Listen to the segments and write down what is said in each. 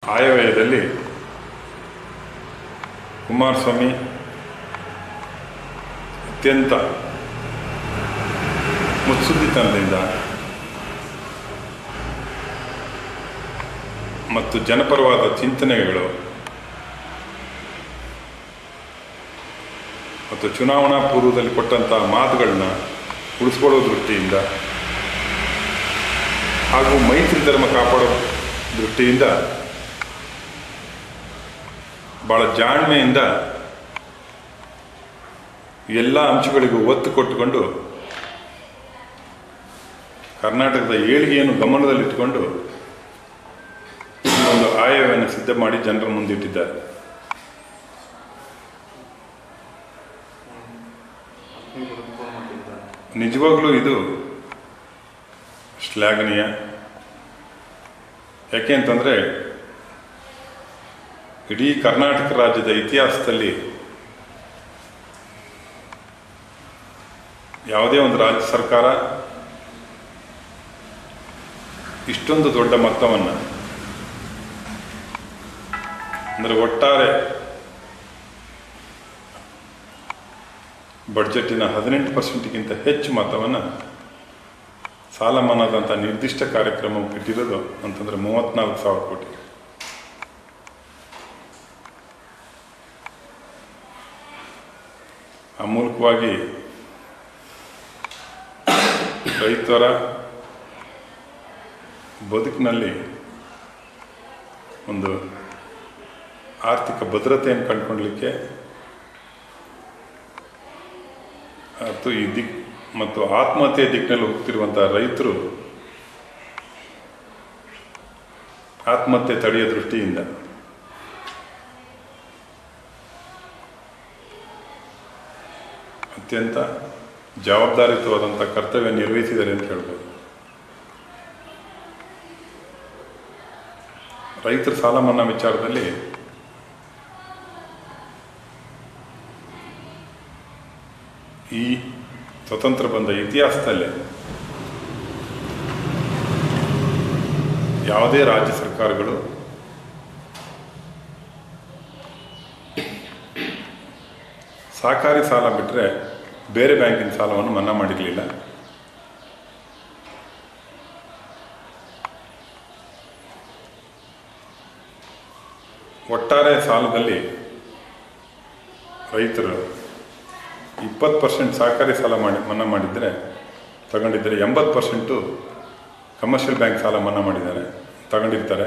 ಆಯವ್ಯಯದಲ್ಲಿ ಕುಮಾರಸ್ವಾಮಿ ಅತ್ಯಂತ ಮುತ್ಸುದ್ದಿತನದಿಂದ ಮತ್ತು ಜನಪರವಾದ ಚಿಂತನೆಗಳು ಮತ್ತು ಚುನಾವಣಾ ಪೂರ್ವದಲ್ಲಿ ಕೊಟ್ಟಂಥ ಮಾತುಗಳನ್ನ ಉಳಿಸ್ಕೊಳ್ಳೋ ದೃಷ್ಟಿಯಿಂದ ಹಾಗೂ ಮೈತ್ರಿ ಧರ್ಮ ಕಾಪಾಡೋ ದೃಷ್ಟಿಯಿಂದ ಭಾಳ ಜಾಣ್ಮೆಯಿಂದ ಎಲ್ಲ ಅಂಶಗಳಿಗೂ ಒತ್ತು ಕೊಟ್ಟುಕೊಂಡು ಕರ್ನಾಟಕದ ಏಳಿಗೆಯನ್ನು ಗಮನದಲ್ಲಿಟ್ಟುಕೊಂಡು ಒಂದು ಆಯವ್ಯವನ್ನು ಸಿದ್ಧ ಮಾಡಿ ಜನರ ಮುಂದಿಟ್ಟಿದ್ದಾರೆ ನಿಜವಾಗ್ಲೂ ಇದು ಶ್ಲಾಘನೀಯ ಯಾಕೆ ಅಂತಂದರೆ ಇಡೀ ಕರ್ನಾಟಕ ರಾಜ್ಯದ ಇತಿಹಾಸದಲ್ಲಿ ಯಾವುದೇ ಒಂದು ರಾಜ್ಯ ಸರ್ಕಾರ ಇಷ್ಟೊಂದು ದೊಡ್ಡ ಮೊತ್ತವನ್ನು ಅಂದರೆ ಒಟ್ಟಾರೆ ಬಡ್ಜೆಟಿನ ಹದಿನೆಂಟು ಪರ್ಸೆಂಟ್ಗಿಂತ ಹೆಚ್ಚು ಮೊತ್ತವನ್ನು ಸಾಲ ಮನ್ನಾದಂಥ ನಿರ್ದಿಷ್ಟ ಕಾರ್ಯಕ್ರಮ ಇಟ್ಟಿರೋದು ಅಂತಂದರೆ ಮೂವತ್ತ್ನಾಲ್ಕು ಸಾವಿರ ಕೋಟಿ ಆ ಮೂಲಕವಾಗಿ ರೈತರ ಬದುಕಿನಲ್ಲಿ ಒಂದು ಆರ್ಥಿಕ ಭದ್ರತೆಯನ್ನು ಕಂಡುಕೊಳ್ಳಲಿಕ್ಕೆ ಮತ್ತು ಈ ದಿಕ್ ಮತ್ತು ಆತ್ಮಹತ್ಯೆ ದಿಕ್ಕಿನಲ್ಲಿ ಹೋಗ್ತಿರುವಂಥ ರೈತರು ಆತ್ಮಹತ್ಯೆ ತಡೆಯೋ ದೃಷ್ಟಿಯಿಂದ ಅತ್ಯಂತ ಜವಾಬ್ದಾರಿಯುತವಾದಂಥ ಕರ್ತವ್ಯ ನಿರ್ವಹಿಸಿದ್ದಾರೆ ಅಂತ ಹೇಳ್ಬೋದು ರೈತರ ಸಾಲ ಮನ್ನಾ ವಿಚಾರದಲ್ಲಿ ಈ ಸ್ವತಂತ್ರ ಬಂದ ಇತಿಹಾಸದಲ್ಲೇ ಯಾವುದೇ ರಾಜ್ಯ ಸರ್ಕಾರಗಳು ಸಹಕಾರಿ ಸಾಲ ಬಿಟ್ಟರೆ ಬೇರೆ ಬ್ಯಾಂಕಿನ ಸಾಲವನ್ನು ಮನ್ನಾ ಮಾಡಿರಲಿಲ್ಲ ಒಟ್ಟಾರೆ ಸಾಲದಲ್ಲಿ ರೈತರು ಇಪ್ಪತ್ತು ಪರ್ಸೆಂಟ್ ಸಹಕಾರಿ ಸಾಲ ಮಾಡಿ ಮನ್ನಾ ಮಾಡಿದರೆ ತಗೊಂಡಿದ್ದರೆ ಎಂಬತ್ತು ಪರ್ಸೆಂಟು ಕಮರ್ಷಿಯಲ್ ಬ್ಯಾಂಕ್ ಸಾಲ ಮನ್ನಾ ಮಾಡಿದ್ದಾರೆ ತಗೊಂಡಿರ್ತಾರೆ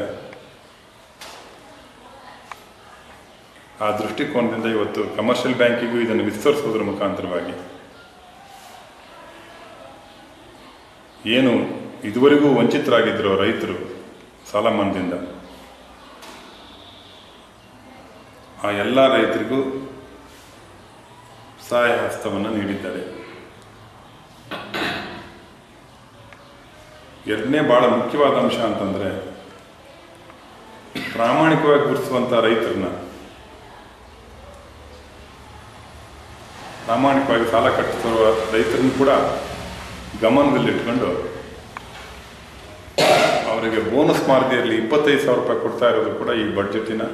ಆ ದೃಷ್ಟಿಕೋನದಿಂದ ಇವತ್ತು ಕಮರ್ಷಿಯಲ್ ಬ್ಯಾಂಕಿಗೂ ಇದನ್ನು ವಿಸ್ತರಿಸೋದ್ರ ಮುಖಾಂತರವಾಗಿ ಏನು ಇದುವರೆಗೂ ವಂಚಿತರಾಗಿದ್ದರು ರೈತರು ಸಾಲ ಮನ್ನಾದಿಂದ ಆ ಎಲ್ಲ ರೈತರಿಗೂ ಸಹಾಯ ಹಸ್ತವನ್ನು ನೀಡಿದ್ದಾರೆ ಎರಡನೇ ಭಾಳ ಮುಖ್ಯವಾದ ಅಂಶ ಅಂತಂದರೆ ಪ್ರಾಮಾಣಿಕವಾಗಿ ಗುರುತಿಸುವಂಥ ರೈತರನ್ನ ಪ್ರಾಮಾಣಿಕವಾಗಿ ಸಾಲ ಕಟ್ಟಿಸುವ ರೈತರನ್ನು ಕೂಡ ಗಮನದಲ್ಲಿಟ್ಕೊಂಡು ಅವರಿಗೆ ಬೋನಸ್ ಮಾರ್ದಿಯಲ್ಲಿ ಇಪ್ಪತ್ತೈದು ಸಾವಿರ ರೂಪಾಯಿ ಕೊಡ್ತಾ ಇರೋದು ಕೂಡ ಈ ಬಡ್ಜೆಟಿನ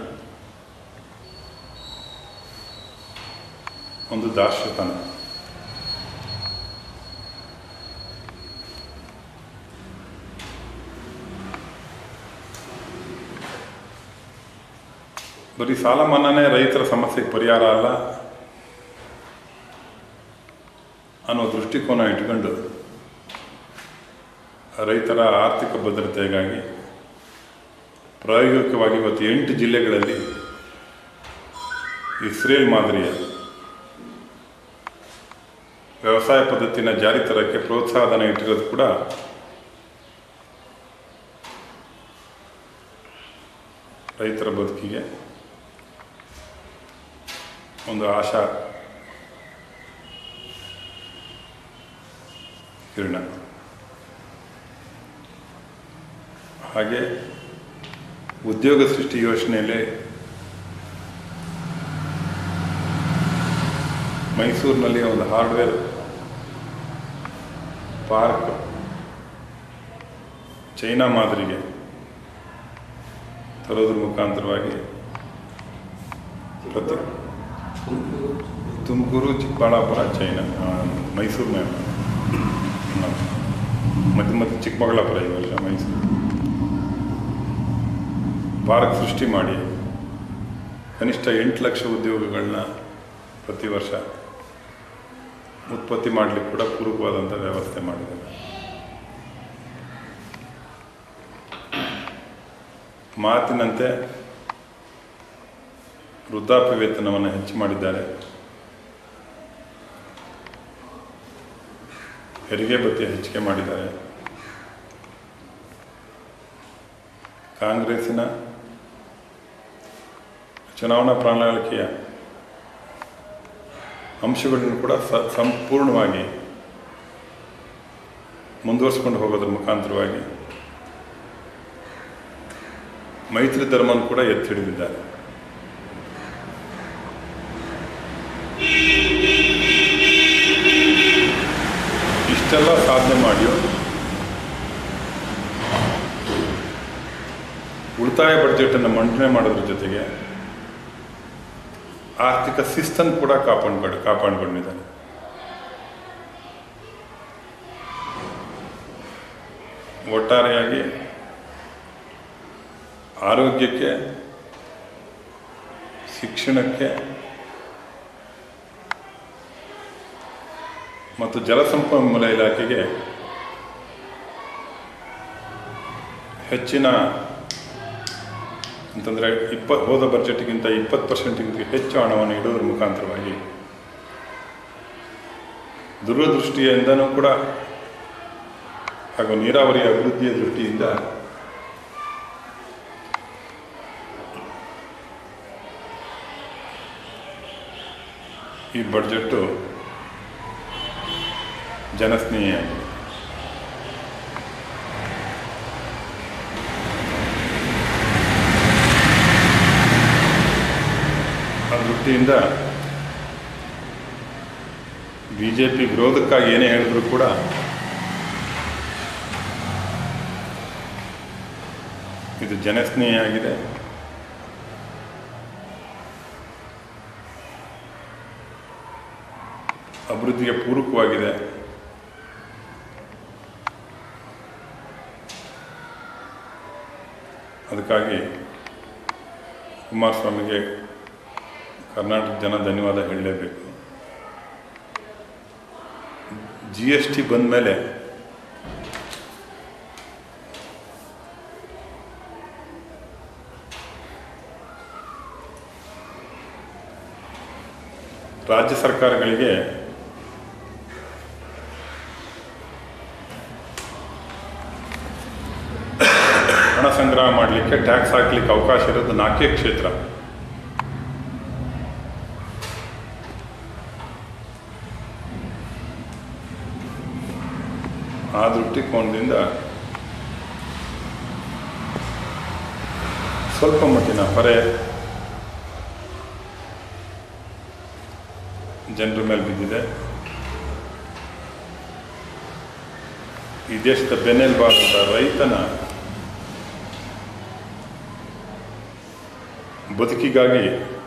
ಒಂದು ದಾರ್ಶತನ ಬರೀ ಸಾಲ ಮನ್ನಾನೇ ರೈತರ ಸಮಸ್ಯೆಗೆ ಪರಿಹಾರ ಅಲ್ಲ ಅನ್ನೋ ದೃಷ್ಟಿಕೋನ ಇಟ್ಕೊಂಡು ರೈತರ ಆರ್ಥಿಕ ಭದ್ರತೆಗಾಗಿ ಪ್ರಾಯೋಗಿಕವಾಗಿ ಇವತ್ತು ಎಂಟು ಜಿಲ್ಲೆಗಳಲ್ಲಿ ಇಸ್ರೇಲ್ ಮಾದರಿಯ ವ್ಯವಸಾಯ ಪದ್ಧತಿನ ಜಾರಿ ತರಕ್ಕೆ ಪ್ರೋತ್ಸಾಹಧನ ಇಟ್ಟಿರೋದು ಕೂಡ ರೈತರ ಬದುಕಿಗೆ ಒಂದು ಆಶಾ ಕಿರಣ ಹಾಗೆ ಉದ್ಯೋಗ ಸೃಷ್ಟಿ ಯೋಜನೆಯಲ್ಲಿ ಮೈಸೂರಿನಲ್ಲಿ ಒಂದು ಹಾರ್ಡ್ವೇರ್ ಪಾರ್ಕ್ ಚೈನಾ ಮಾದರಿಗೆ ತರೋದ್ರ ಮುಖಾಂತರವಾಗಿ ಪ್ರತಿ ತುಮಕೂರು ಚಿಕ್ಕಬಳ್ಳಾಪುರ ಚೈನಾ ಆ, ಮೈಸೂರು ಮೇಲೆ ಮಧ್ಯ ಮಧ್ಯ ಚಿಕ್ಕಬಳ್ಳಾಪುರ ಈ ವರ್ಷ ಮೈಸೂರು ಪಾರ್ಕ್ ಸೃಷ್ಟಿ ಮಾಡಿ ಕನಿಷ್ಠ ಎಂಟು ಲಕ್ಷ ಉದ್ಯೋಗಗಳನ್ನ ಪ್ರತಿ ವರ್ಷ ಉತ್ಪತ್ತಿ ಮಾಡಲಿಕ್ಕೆ ಕೂಡ ಪೂರಕವಾದಂಥ ವ್ಯವಸ್ಥೆ ಮಾಡಿದ್ದಾರೆ ಮಾತಿನಂತೆ ವೃದ್ಧಾಪ್ಯ ವೇತನವನ್ನು ಹೆಚ್ಚು ಮಾಡಿದ್ದಾರೆ ಹೆರಿಗೆ ಭತ್ಯೆ ಹೆಚ್ಚಿಗೆ ಮಾಡಿದ್ದಾರೆ ಕಾಂಗ್ರೆಸ್ಸಿನ ಚುನಾವಣಾ ಪ್ರಣಾಳಿಕೆಯ ಅಂಶಗಳನ್ನು ಕೂಡ ಸ ಸಂಪೂರ್ಣವಾಗಿ ಮುಂದುವರಿಸ್ಕೊಂಡು ಹೋಗೋದ್ರ ಮುಖಾಂತರವಾಗಿ ಮೈತ್ರಿ ಧರ್ಮನ ಕೂಡ ಎತ್ತಿ ಹಿಡಿದಿದ್ದಾರೆ ಇಷ್ಟೆಲ್ಲ ಸಾಧನೆ ಮಾಡಿಯೋ ಉಳಿತಾಯ ಬಡ್ಜೆಟನ್ನು ಮಂಡನೆ ಮಾಡೋದ್ರ ಜೊತೆಗೆ ಆರ್ಥಿಕ ಶಿಸ್ತನ್ನು ಕೂಡ ಕಾಪಾಡ್ಕೊಂಡು ಕಾಪಾಡ್ಕೊಂಡಿದ್ದಾರೆ ಒಟ್ಟಾರೆಯಾಗಿ ಆರೋಗ್ಯಕ್ಕೆ ಶಿಕ್ಷಣಕ್ಕೆ ಮತ್ತು ಜಲಸಂಪನ್ಮೂಲ ಇಲಾಖೆಗೆ ಹೆಚ್ಚಿನ ಅಂತಂದರೆ ಇಪ್ಪ ಹೋದ ಬಜೆಟ್ಗಿಂತ ಇಪ್ಪತ್ತು ಪರ್ಸೆಂಟ್ಗಿಂತ ಹೆಚ್ಚು ಹಣವನ್ನು ಇಡುವುದರ ಮುಖಾಂತರವಾಗಿ ದೂರದೃಷ್ಟಿಯಿಂದನೂ ಕೂಡ ಹಾಗೂ ನೀರಾವರಿ ಅಭಿವೃದ್ಧಿಯ ದೃಷ್ಟಿಯಿಂದ ಈ ಬಡ್ಜೆಟ್ಟು ಜನಸ್ನೇಹಿಯಾಗಿದೆ ಆ ದೃಷ್ಟಿಯಿಂದ ಬಿ ಜೆ ಪಿ ವಿರೋಧಕ್ಕಾಗಿ ಏನೇ ಹೇಳಿದ್ರು ಕೂಡ ಇದು ಜನಸ್ನೇಹಿಯಾಗಿದೆ ಅಭಿವೃದ್ಧಿಗೆ ಪೂರಕವಾಗಿದೆ ಅದಕ್ಕಾಗಿ ಕುಮಾರಸ್ವಾಮಿಗೆ ಕರ್ನಾಟಕ ಜನ ಧನ್ಯವಾದ ಹೇಳಲೇಬೇಕು ಜಿ ಎಸ್ ಟಿ ಬಂದ ಮೇಲೆ ರಾಜ್ಯ ಸರ್ಕಾರಗಳಿಗೆ ಹಣ ಸಂಗ್ರಹ ಮಾಡಲಿಕ್ಕೆ ಟ್ಯಾಕ್ಸ್ ಹಾಕ್ಲಿಕ್ಕೆ ಅವಕಾಶ ಇರೋದು ನಾಲ್ಕೇ ಕ್ಷೇತ್ರ ಆ ದೃಷ್ಟಿಕೋನದಿಂದ ಸ್ವಲ್ಪ ಮಟ್ಟಿನ ಹೊರೆ ಜನರ ಮೇಲೆ ಬಿದ್ದಿದೆ ಈ ದೇಶದ ಬೆನ್ನೆಲುಬಾದಂಥ ರೈತನ ಬದುಕಿಗಾಗಿ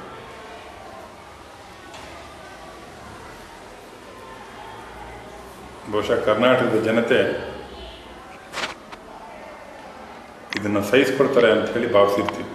ಬಹುಶಃ ಕರ್ನಾಟಕದ ಜನತೆ ಇದನ್ನು ಸಹಿಸ್ಕೊಡ್ತಾರೆ ಅಂತ ಹೇಳಿ ಭಾವಿಸಿರ್ತೀವಿ